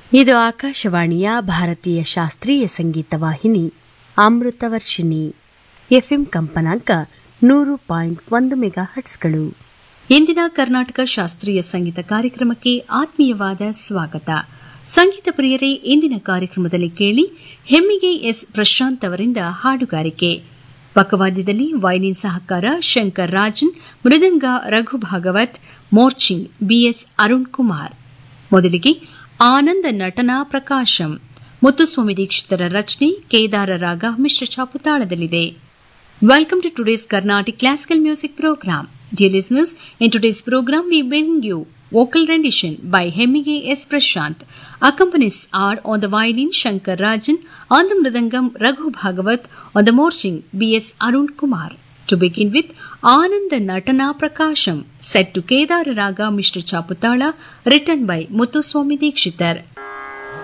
ಇದು ಆಕಾಶವಾಣಿಯ ಭಾರತೀಯ ಶಾಸ್ತ್ರೀಯ ಸಂಗೀತ ವಾಹಿನಿ ಅಮೃತವರ್ಷಿಣಿ ಎಫ್ಎಂ ಕಂಪನಾಂಕ ನೂರು ಪಾಯಿಂಟ್ ಒಂದು ಮೆಗಾ ಹಟ್ಸ್ಗಳು ಇಂದಿನ ಕರ್ನಾಟಕ ಶಾಸ್ತ್ರೀಯ ಸಂಗೀತ ಕಾರ್ಯಕ್ರಮಕ್ಕೆ ಆತ್ಮೀಯವಾದ ಸ್ವಾಗತ ಸಂಗೀತ ಪ್ರಿಯರೇ ಇಂದಿನ ಕಾರ್ಯಕ್ರಮದಲ್ಲಿ ಕೇಳಿ ಹೆಮ್ಮಿಗೆ ಎಸ್ ಪ್ರಶಾಂತ್ ಅವರಿಂದ ಹಾಡುಗಾರಿಕೆ ಪಕ್ಕವಾದ್ಯದಲ್ಲಿ ವೈಲಿನ್ ಸಹಕಾರ ಶಂಕರ್ ರಾಜನ್ ಮೃದಂಗ ರಘು ಭಾಗವತ್ ಮೋರ್ಚಿಂಗ್ ಬಿಎಸ್ ಅರುಣ್ ಕುಮಾರ್ ಮೊದಲಿಗೆ ಆನಂದ ನಟನಾ ಪ್ರಕಾಶಂ ಮುತ್ತುಸ್ವಾಮಿ ದೀಕ್ಷಿತರ ರಚನೆ ಕೇದಾರ ರಾಗ ಮಿಶ್ರ ಚಾಪುತಾಳದಲ್ಲಿದೆ Welcome to today's Carnatic classical music program. Dear listeners, in today's program we bring you vocal rendition by Hemige S. Prashant. Accompanies are on the violin Shankar Rajan, on the mridangam Raghu Bhagavat, on the morching B.S. Arun Kumar. To begin with, Ananda Natana Prakasham, set to Kedara Raga Mr. Chaputala, written by Muthuswami Dikshitar.